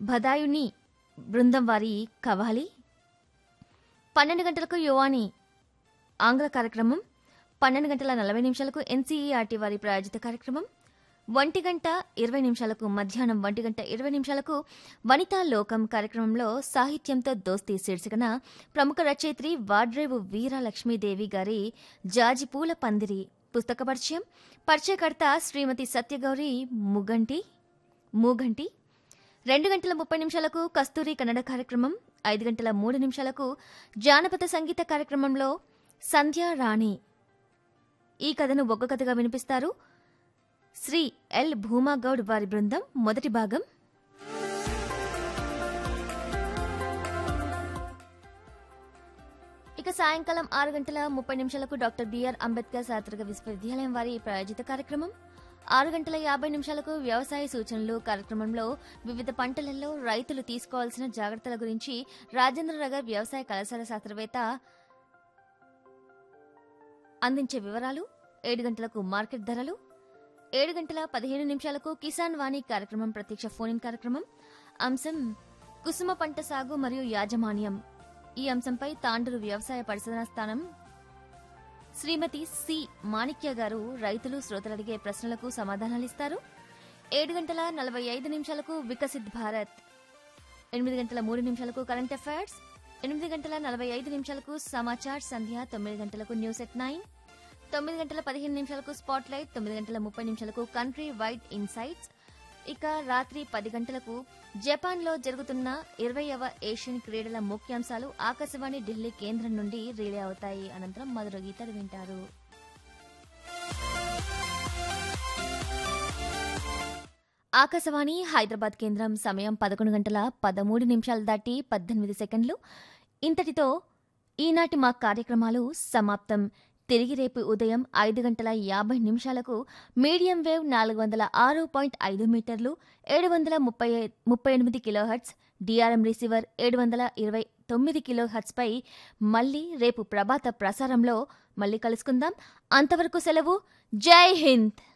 భదాయుని బృందం వారి కవాలి పన్నెండు గంటలకు యువాని ఆంగ్ల కార్యక్రమం పన్నెండు గంటల నలభై నిమిషాలకు ఎన్సీఈఆర్టీ వారి ప్రాయోజిత కార్యక్రమం ఒంటి గంట ఇరవై నిమిషాలకు మధ్యాహ్నం ఒంటి గంట ఇరవై నిమిషాలకు వనితా లోకం కార్యక్రమంలో సాహిత్యంతో దోస్తీ శీర్షికన ప్రముఖ రచయిత్రి వాడ్రేవు వీరలక్ష్మీదేవి గారి జాజిపూల పందిరి పుస్తక పరిచయం పరిచయకర్త శ్రీమతి సత్యగౌరి ముగంటి మూగంటి రెండు గంటల ముప్పై నిమిషాలకు కస్తూరి కన్నడ కార్యక్రమం ఐదు గంటల మూడు నిమిషాలకు జానపద సంగీత కార్యక్రమంలో సంధ్యా రాణి ఈ కథను ఒక్క కథగా వినిపిస్తారు శ్రీ ఎల్ భూమాగౌడ్ వారి బృందం మొదటి భాగం ఇక సాయంకాలం ఆరు గంటల ముప్పై నిమిషాలకు డాక్టర్ బిఆర్ అంబేద్కర్ శాస్త్రక విశ్వవిద్యాలయం వారి ప్రాయోజిత కార్యక్రమం ఆరు గంటల యాభై నిమిషాలకు వ్యవసాయ సూచనలు కార్యక్రమంలో వివిధ పంటలలో రైతులు తీసుకోవాల్సిన జాగ్రత్తల గురించి రాజేంద్రనగర్ వ్యవసాయ కళాశాల శాస్త్రవేత్త అందించే వివరాలు ఏడు గంటలకు మార్కెట్ ధరలు ఏడు గంటల పదిహేను నిమిషాలకు కిసాన్ వాణి కార్యక్రమం ప్రత్యక్ష ఫోన్ కార్యక్రమం అంశం కుసుమ పంట సాగు మరియు యాజమాన్యం ఈ అంశంపై తాండూరు వ్యవసాయ పరిశోధనా స్థానం శ్రీమతి సి మాణిక్య గారు రైతులు శ్రోతలు అడిగే ప్రశ్నలకు సమాధానాలిస్తారు ఏడు గంటల నలభై ఐదు నిమిషాలకు వికసిత్ భారత్ ఎనిమిది గంటల మూడు నిమిషాలకు కరెంట్ అఫైర్స్ ఎనిమిది గంటల నలభై ఐదు నిమిషాలకు సమాచార్ సంధ్య తొమ్మిది గంటలకు న్యూస్ ఎట్ నైన్ తొమ్మిది గంటల పదిహేను నిమిషాలకు స్పాట్ లైట్ తొమ్మిది గంటల ముప్పై నిమిషాలకు కంట్రీ వైడ్ ఇన్సైట్స్ ఇక రాత్రి పది గంటలకు జపాన్లో జరుగుతున్న ఇరవైవ ఏషియన్ క్రీడల ముఖ్యాంశాలు ఆకాశవాణి ఢిల్లీ కేంద్రం నుండి రిలే అవుతాయి అనంతరం మధుర గీతాలు వింటారు ఆకాశవాణి హైదరాబాద్ కేంద్రం సమయం పదకొండు గంటల పదమూడు నిమిషాలు దాటి పద్దెనిమిది సెకండ్లు ఇంతటితో ఈనాటి మా కార్యక్రమాలు సమాప్తం తిరిగి రేపు ఉదయం ఐదు గంటల యాభై నిమిషాలకు మీడియం వేవ్ నాలుగు వందల ఆరు పాయింట్ ఐదు మీటర్లు ఏడు వందల ముప్పై ముప్పై ఎనిమిది కిలోహర్ట్స్ డిఆర్ఎం రిసీవర్ ఏడు వందల ఇరవై తొమ్మిది కిలోహర్ట్స్పై మళ్ళీ రేపు ప్రభాత ప్రసారంలో మళ్ళీ కలుసుకుందాం అంతవరకు సెలవు జై హింద్